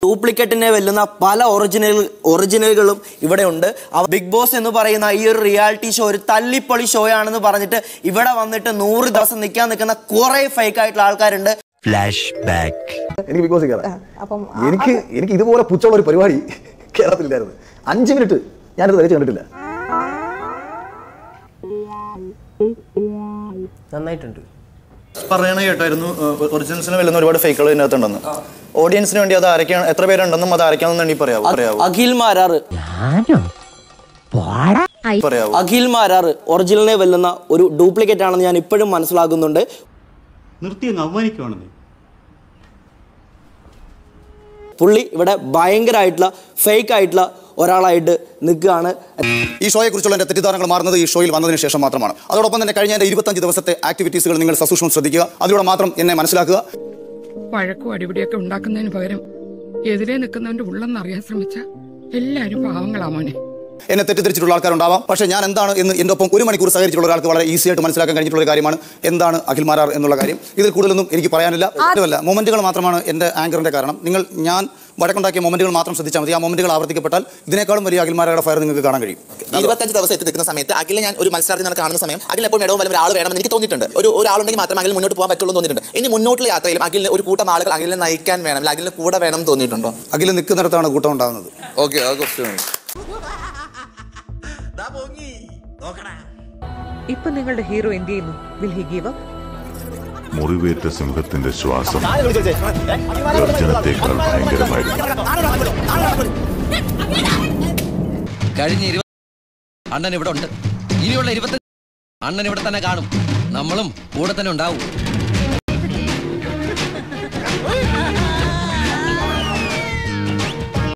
ഡ്യൂപ്ലിക്കേറ്റിനെ വെല്ലുന്ന പല ഒറിജിനൽ ഒറിജിനലുകളും ഇവിടെ ഉണ്ട് അവ- ബിഗ് ബോസ് എന്ന് പറയുന്ന ഈ ഒരു റിയാലിറ്റി ഷോ ഒരു തല്ലിപ്പൊളി ഷോ ആണെന്ന് പറഞ്ഞിട്ട് ഇവിടെ വന്നിട്ട് നൂറ് ദിവസം നിൽക്കാൻ നിൽക്കുന്ന കുറെ ഫേക്ക് ആയിട്ടുള്ള ആൾക്കാരുണ്ട് എനിക്ക് ബിഗ് ബോസ് കയറാം അപ്പം എനിക്ക് എനിക്ക് ഇതുപോലെ പുച്ഛമുള്ള ഒരു പരിപാടി കേരളത്തിലില്ലായിരുന്നു അഞ്ച് മിനിറ്റ് ഞാനിത് തയ്ച്ച് കണ്ടിട്ടില്ല നന്നായിട്ടുണ്ട് പറയണ കേട്ടായിരുന്നു ഒറിജിനൽസിന് വരുന്ന ഒരുപാട് ഫേക്കുകൾ ഇതിനകത്തുണ്ടെന്ന് ഓഡിയൻസിന് വേണ്ടി അത് ആരൊക്കെയാണ് എത്ര പേരുണ്ടെന്നും അത് ആരൊക്കെയാണെന്ന് വേണ്ടി പറയാവോ പറയാവോ അഖിൽ മാരാറ് പറയാവോ അഖിൽ മാരാറ് ഒറിജിനലിനെ വെല്ലുന്ന ഒരു ഡ്യൂപ്ലിക്കേറ്റ് ആണെന്ന് ഞാൻ ഇപ്പോഴും മനസ്സിലാക്കുന്നുണ്ട് നിർത്തി അങ്ങ് അവമാനിക്കുവാണെന്നേ പുള്ളി ഇവിടെ ഭയങ്കരമായിട്ടുള്ള ഫേക്ക് ആയിട്ടുള്ള ഒരാളായിട്ട് നിൽക്കുകയാണ് ഈ ഷോയെ കുറിച്ചുള്ള എൻ്റെ തെറ്റിദ്ധാരണകൾ മാറുന്നത് ഈ ഷോയിൽ വന്നതിന് ശേഷം മാത്രമാണ് അതോടൊപ്പം തന്നെ കഴിഞ്ഞ എൻ്റെ ഇരുപത്തഞ്ച് ദിവസത്തെ ആക്ടിവിറ്റീസുകൾ നിങ്ങൾ സസൂക്ഷ്മം ശ്രദ്ധിക്കുക അതിലൂടെ മാത്രം എന്നെ മനസ്സിലാക്കുക വഴക്കും അടിപിടിയൊക്കെ ഉണ്ടാക്കുന്നതിന് പകരം എതിരെ നിൽക്കുന്നവന്റെ ഉള്ളെന്നറിയാൻ ശ്രമിച്ച എല്ലാരും പാവങ്ങളാ മോനെ എന്നെ തെറ്റിദ്ധരിച്ചിട്ടുള്ള ആൾക്കാരുണ്ടാവാം പക്ഷേ ഞാൻ എന്താണ് എന്ന് എൻ്റെ ഒപ്പം ഒരു മണിക്കൂർ സഹകരിച്ചിട്ടുള്ള ഒരാൾക്ക് വളരെ ഈസി ആയിട്ട് മനസ്സിലാക്കാൻ കഴിഞ്ഞിട്ടുള്ള ഒരു കാര്യമാണ് എന്താണ് അഖിൽ മാരാർ എന്നുള്ള കാര്യം ഇതിൽ കൂടുതലൊന്നും എനിക്ക് പറയാനില്ല അതുമല്ല മൊമെന്റുകൾ മാത്രമാണ് എൻ്റെ ആങ്കറിൻ്റെ കാരണം നിങ്ങൾ ഞാൻ വടക്കുണ്ടാക്കിയ മൊമെന്റുകൾ മാത്രം ശ്രദ്ധിച്ചാൽ മതി ആ മൊമെന്റുകൾ ആവർത്തിക്കപ്പെട്ടാൽ ഇതിനേക്കാളും വലിയ അഖിൽ മാരാരുടെ ഫയർ നിങ്ങൾക്ക് കാണാൻ കഴിയും ഇരുപത്തഞ്ച് ദിവസം എത്തി നിൽക്കുന്ന സമയത്ത് അഖിലെ ഞാൻ ഒരു മത്സരാർത്ഥി നട കാണുന്ന സമയം അഖിൽ എപ്പോഴും ഇടവും വല്ല ഒരാൾ വേണമെന്ന് എനിക്ക് തോന്നിയിട്ടുണ്ട് ഒരു ഒരാളുണ്ടെങ്കിൽ മാത്രമേ അഖിൽ മുന്നോട്ട് പോകാൻ പറ്റുള്ളൂ എന്ന് തോന്നിയിട്ടുണ്ട് ഇനി മുന്നോട്ടുള്ള യാത്രയിലും അഖിലിന് ഒരു കൂട്ടം ആളുകൾ അഖിലിനെ നയിക്കാൻ വേണം അല്ലെങ്കിൽ അഖിലിന് കൂടെ വേണം എന്ന് തോന്നിയിട്ടുണ്ടോ അഖിൽ നിൽക്കുന്നിടത്താണ് കൂട്ടം ഉണ്ടാകുന്നത് ഓക്കെ ആ ക്വസ്റ്റ്യൻ ഇപ്പൊ നിങ്ങളുടെ ഹീറോ എന്ത് ചെയ്യുന്നു വിൽ ഹി ഗീവ് അപ്പ് മുറിവേറ്റ സിംഹത്തിന്റെ ശ്വാസം ഗർജനത്തേക്കാൾ ഭയങ്കരമായിരുന്നു കഴിഞ്ഞ ഇരുപത് അണ്ണൻ ഇവിടെ ഉണ്ട് ഇനിയുള്ള ഇരുപത്തി അണ്ണൻ ഇവിടെ തന്നെ കാണും നമ്മളും കൂടെ തന്നെ ഉണ്ടാവും